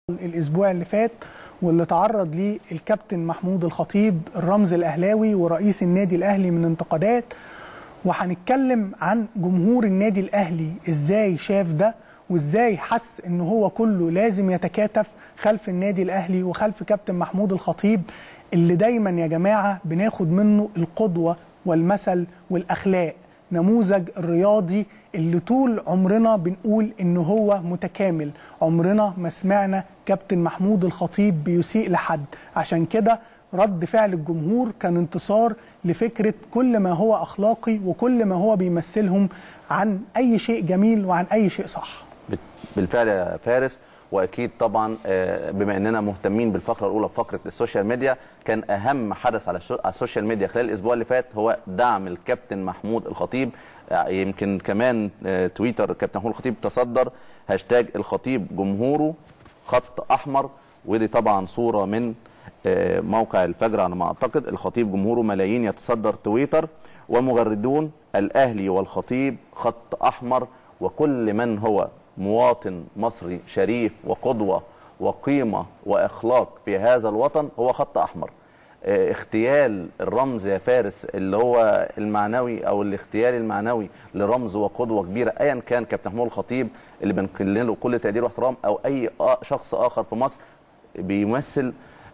الاسبوع اللي فات واللي تعرض ليه الكابتن محمود الخطيب الرمز الاهلاوي ورئيس النادي الاهلي من انتقادات وهنتكلم عن جمهور النادي الاهلي ازاي شاف ده وازاي حس ان هو كله لازم يتكاتف خلف النادي الاهلي وخلف كابتن محمود الخطيب اللي دايما يا جماعه بناخد منه القدوه والمثل والاخلاق نموذج الرياضي اللي طول عمرنا بنقول ان هو متكامل عمرنا ما سمعنا كابتن محمود الخطيب بيسيء لحد عشان كده رد فعل الجمهور كان انتصار لفكره كل ما هو اخلاقي وكل ما هو بيمثلهم عن اي شيء جميل وعن اي شيء صح بالفعل يا فارس واكيد طبعا بما اننا مهتمين بالفقره الاولى فقره السوشيال ميديا كان اهم حدث على السوشيال ميديا خلال الاسبوع اللي فات هو دعم الكابتن محمود الخطيب يمكن كمان تويتر الكابتن محمود الخطيب تصدر هاشتاج الخطيب جمهوره خط احمر ودي طبعا صوره من موقع الفجر على ما اعتقد الخطيب جمهوره ملايين يتصدر تويتر ومغردون الاهلي والخطيب خط احمر وكل من هو مواطن مصري شريف وقدوة وقيمة وإخلاق في هذا الوطن هو خط أحمر اغتيال الرمز يا فارس اللي هو المعنوي أو الاغتيال المعنوي لرمز وقدوة كبيرة أيا كان كابتن محمود الخطيب اللي بنكلم له كل تقدير واحترام أو أي شخص آخر في مصر بيمثل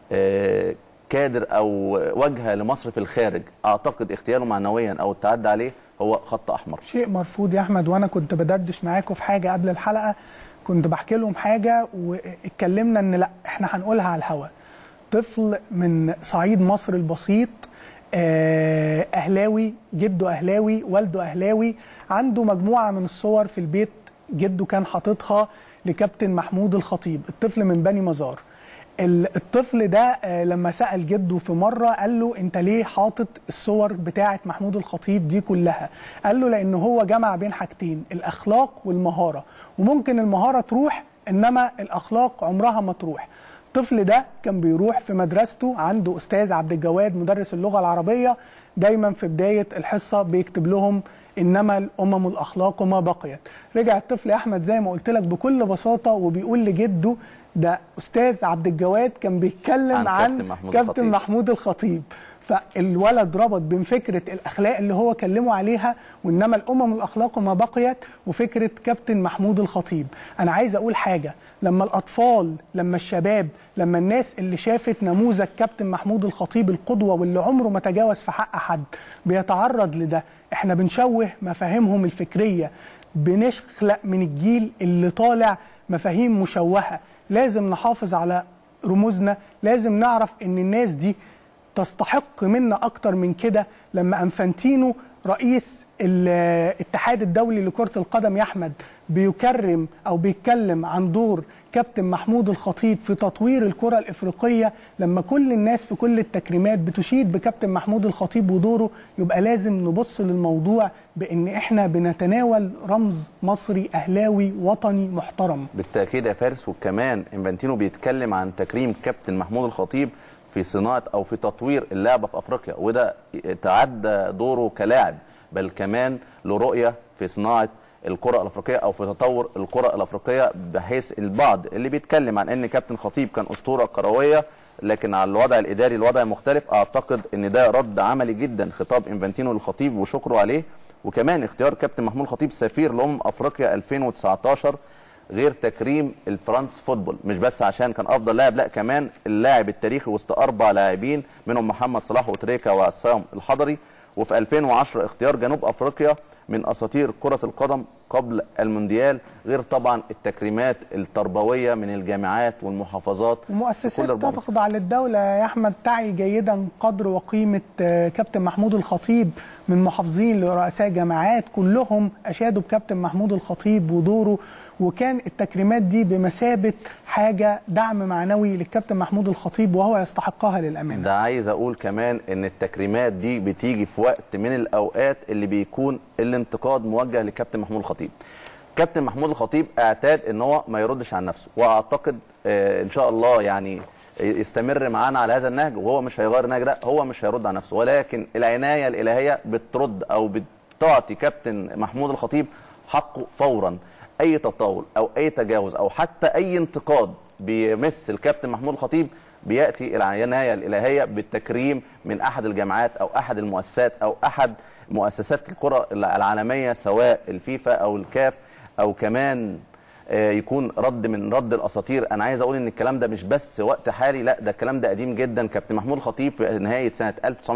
كادر أو وجهة لمصر في الخارج أعتقد اغتياله معنويا أو التعدي عليه هو خط احمر شيء مرفوض يا احمد وانا كنت بدردش معاكم في حاجه قبل الحلقه كنت بحكي لهم حاجه واتكلمنا ان لا احنا هنقولها على الهوا طفل من صعيد مصر البسيط اهلاوي جده اهلاوي والده اهلاوي عنده مجموعه من الصور في البيت جده كان حاططها لكابتن محمود الخطيب الطفل من بني مزار الطفل ده لما سأل جده في مرة قال له انت ليه حاطط الصور بتاعة محمود الخطيب دي كلها قال له لان هو جمع بين حاجتين الاخلاق والمهارة وممكن المهارة تروح انما الاخلاق عمرها ما تروح الطفل ده كان بيروح في مدرسته عنده استاذ عبد الجواد مدرس اللغة العربية دايما في بداية الحصة بيكتب لهم انما الامم الاخلاق ما بقيت رجع الطفل احمد زي ما قلت لك بكل بساطه وبيقول لجده ده استاذ عبد الجواد كان بيتكلم عن, عن كابتن محمود كابتن الخطيب. محمود الخطيب فالولد ربط بين فكره الاخلاق اللي هو كلمه عليها وانما الامم الاخلاق ما بقيت وفكره كابتن محمود الخطيب انا عايز اقول حاجه لما الاطفال لما الشباب لما الناس اللي شافت نموذج كابتن محمود الخطيب القدوه واللي عمره ما تجاوز في حق حد بيتعرض لده احنا بنشوه مفاهيمهم الفكريه بنخلق من الجيل اللي طالع مفاهيم مشوهه لازم نحافظ على رموزنا لازم نعرف ان الناس دي تستحق منا اكتر من كده لما انفانتينو رئيس الاتحاد الدولي لكرة القدم يا احمد بيكرم او بيتكلم عن دور كابتن محمود الخطيب في تطوير الكرة الافريقية لما كل الناس في كل التكريمات بتشيد بكابتن محمود الخطيب ودوره يبقى لازم نبص للموضوع بان احنا بنتناول رمز مصري اهلاوي وطني محترم بالتاكيد يا فارس وكمان انفانتينو بيتكلم عن تكريم كابتن محمود الخطيب في صناعه او في تطوير اللعبه في افريقيا وده تعدى دوره كلاعب بل كمان له رؤيه في صناعه الكره الافريقيه او في تطور الكره الافريقيه بحيث البعض اللي بيتكلم عن ان كابتن خطيب كان اسطوره كرويه لكن على الوضع الاداري الوضع مختلف اعتقد ان ده رد عملي جدا خطاب انفانتينو للخطيب وشكره عليه وكمان اختيار كابتن محمود الخطيب سفير لامم افريقيا 2019 غير تكريم الفرنس فوتبول مش بس عشان كان افضل لاعب لا كمان اللاعب التاريخي وسط اربع لاعبين منهم محمد صلاح وتريكا وعصام الحضري وفي 2010 اختيار جنوب افريقيا من اساطير كره القدم قبل المونديال غير طبعا التكريمات التربويه من الجامعات والمحافظات ومؤسسات تخضع للدوله يا احمد تعي جيدا قدر وقيمه كابتن محمود الخطيب من محافظين لرؤساء جامعات كلهم اشادوا بكابتن محمود الخطيب ودوره وكان التكريمات دي بمثابه حاجه دعم معنوي للكابتن محمود الخطيب وهو يستحقها للامانه. ده عايز اقول كمان ان التكريمات دي بتيجي في وقت من الاوقات اللي بيكون الانتقاد موجه لكابتن محمود الخطيب. كابتن محمود الخطيب اعتاد ان هو ما يردش عن نفسه واعتقد آه ان شاء الله يعني يستمر معانا على هذا النهج وهو مش هيغير النهج ده هو مش هيرد عن نفسه ولكن العنايه الالهيه بترد او بتعطي كابتن محمود الخطيب حقه فورا اي تطاول او اي تجاوز او حتى اي انتقاد بيمس الكابتن محمود الخطيب بياتي العنايه الالهيه بالتكريم من احد الجامعات او احد المؤسسات او احد مؤسسات الكره العالميه سواء الفيفا او الكاف او كمان آه، يكون رد من رد الاساطير انا عايز اقول ان الكلام ده مش بس وقت حالي لا ده الكلام ده قديم جدا كابتن محمود الخطيب في نهايه سنه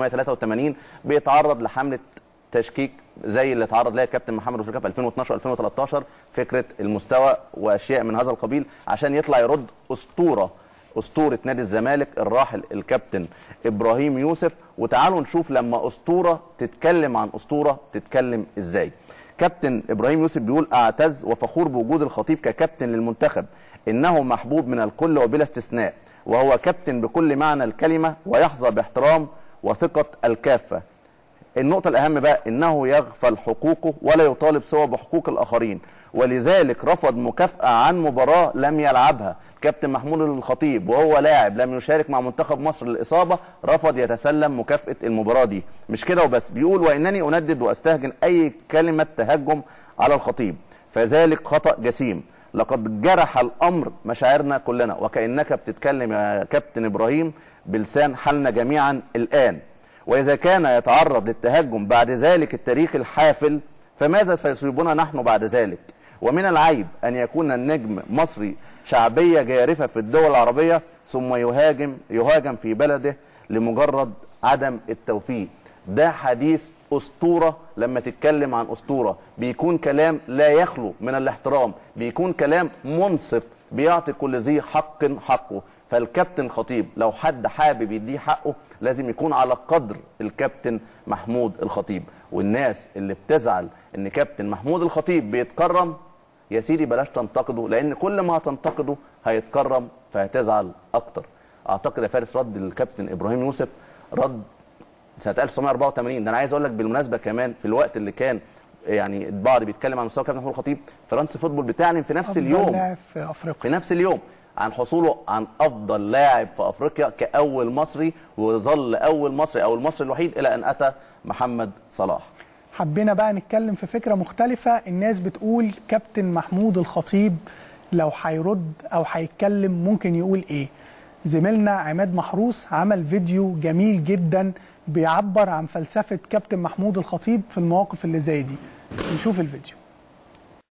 1983 بيتعرض لحمله تشكيك زي اللي اتعرض لها الكابتن محمد افريقيا في 2012 2013 فكره المستوى واشياء من هذا القبيل عشان يطلع يرد اسطوره اسطوره نادي الزمالك الراحل الكابتن ابراهيم يوسف وتعالوا نشوف لما اسطوره تتكلم عن اسطوره تتكلم ازاي كابتن ابراهيم يوسف بيقول اعتز وفخور بوجود الخطيب ككابتن للمنتخب انه محبوب من الكل وبلا استثناء وهو كابتن بكل معنى الكلمه ويحظى باحترام وثقه الكافه النقطة الأهم بقى إنه يغفل حقوقه ولا يطالب سوى بحقوق الآخرين ولذلك رفض مكافأة عن مباراة لم يلعبها كابتن محمود الخطيب وهو لاعب لم يشارك مع منتخب مصر للإصابة رفض يتسلم مكافأة المباراة دي مش كده وبس بيقول وإنني أندد وأستهجن أي كلمة تهجم على الخطيب فذلك خطأ جسيم لقد جرح الأمر مشاعرنا كلنا وكأنك بتتكلم يا كابتن إبراهيم بلسان حالنا جميعا الآن وإذا كان يتعرض للتهجم بعد ذلك التاريخ الحافل فماذا سيصيبنا نحن بعد ذلك ومن العيب أن يكون النجم مصري شعبية جارفة في الدول العربية ثم يهاجم يهاجم في بلده لمجرد عدم التوفيق ده حديث أسطورة لما تتكلم عن أسطورة بيكون كلام لا يخلو من الاحترام بيكون كلام منصف بيعطي كل ذي حق حقه فالكابتن خطيب لو حد حابب يديه حقه لازم يكون على قدر الكابتن محمود الخطيب والناس اللي بتزعل ان كابتن محمود الخطيب بيتكرم يا سيدي بلاش تنتقده لان كل ما هتنتقده هيتكرم فهتزعل اكتر اعتقد يا فارس رد الكابتن ابراهيم يوسف رد سنه 1984 ده انا عايز اقول لك بالمناسبه كمان في الوقت اللي كان يعني البعض بيتكلم عن مستوى كابتن محمود الخطيب فرنسا فوتبول بتعلن في نفس أفضل اليوم لاعب في افريقيا في نفس اليوم عن حصوله عن افضل لاعب في افريقيا كاول مصري وظل اول مصري او المصري الوحيد الى ان اتى محمد صلاح حبينا بقى نتكلم في فكره مختلفه الناس بتقول كابتن محمود الخطيب لو هيرد او هيتكلم ممكن يقول ايه زميلنا عماد محروس عمل فيديو جميل جدا بيعبر عن فلسفه كابتن محمود الخطيب في المواقف اللي زي دي نشوف الفيديو